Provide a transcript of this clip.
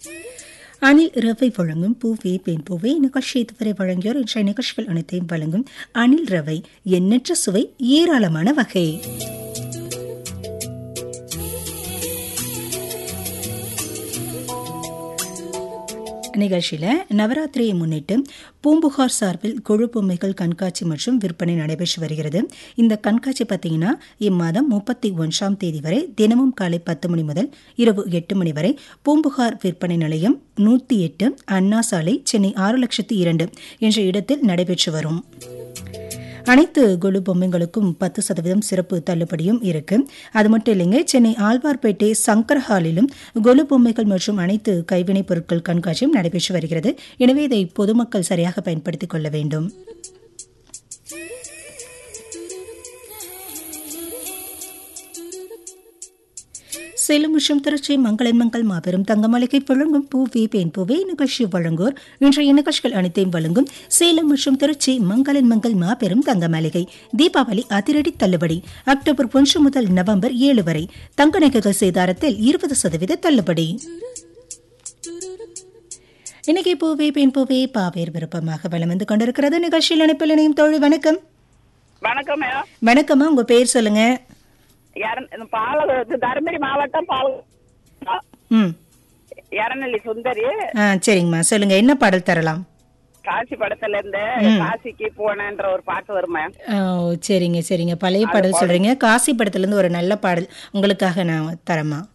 அணில் ரவை வழங்கும் பூவே பெண் பூவே நிகழ்ச்சி இதுவரை வழங்கியோர் இன்றைய நிகழ்ச்சிகள் அனைத்தையும் வழங்கும் அணில் ரவை எண்ணற்ற சுவை ஏராளமான வகை நிகழ்ச்சியில நவராத்திரியை முன்னிட்டு பூம்புகார் சார்பில் கொழு பொம்மைகள் கண்காட்சி மற்றும் விற்பனை நடைபெற்று வருகிறது இந்த கண்காட்சி பார்த்தீங்கன்னா இம்மாதம் முப்பத்தி ஒன்றாம் தேதி வரை தினமும் காலை பத்து மணி முதல் இரவு எட்டு மணி வரை பூம்புகார் விற்பனை நிலையம் நூற்றி எட்டு அண்ணா சாலை சென்னை ஆறு லட்சத்தி இரண்டு என்ற இடத்தில் நடைபெற்று வரும் அனைத்து கொலு பொம்மைகளுக்கும் பத்து சதவீதம் சிறப்பு தள்ளுபடியும் இருக்கு அது மட்டும் இல்லைங்க சென்னை ஆழ்வார்பேட்டை சங்கர் ஹாலிலும் கொலு பொம்மைகள் மற்றும் அனைத்து கைவினைப் பொருட்கள் கண்காட்சியும் நடைபெற்று வருகிறது எனவே இதை பொதுமக்கள் சரியாக பயன்படுத்திக் கொள்ள வேண்டும் சேலம் மற்றும் திருச்சி மங்களன் மங்கள் மாபெரும் தங்கமலைக்கை வழங்கும் பூவே பெண் பூவே நிகழ்ச்சி வழங்குவோர் இன்றைய நிகழ்ச்சிகள் அனைத்தையும் வழங்கும் சேலம் மற்றும் திருச்சி மங்களன் மங்கள் மாபெரும் தங்கமளிகை தீபாவளி அதிரடி தள்ளுபடி அக்டோபர் ஒன்று முதல் நவம்பர் ஏழு வரை தங்க நகைகள் சேதாரத்தில் இருபது சதவீத தள்ளுபடி இன்னைக்கு பூவே பெண் பூவே பாவேர் விருப்பமாக வலம் வந்து கொண்டிருக்கிறது நிகழ்ச்சியில் அனுப்பில் இணையும் தோழி வணக்கம் வணக்கம் மேடம் வணக்கம்மா உங்க பேர் சொல்லுங்க யார- பால இது தருமபுரி மாவட்டம் பால் ம் எரநெல்லி சுந்தரி ஆ சரிங்கம்மா சொல்லுங்க என்ன பாடல் தரலாம் காசி படத்துல இருந்து காசிக்கு போனேன்ற ஒரு பாட்டு வருமா ஓ சரிங்க சரிங்க பழைய பாடல் சொல்றீங்க காசி படத்துல இருந்து ஒரு நல்ல பாடல் உங்களுக்காக நான் தரமா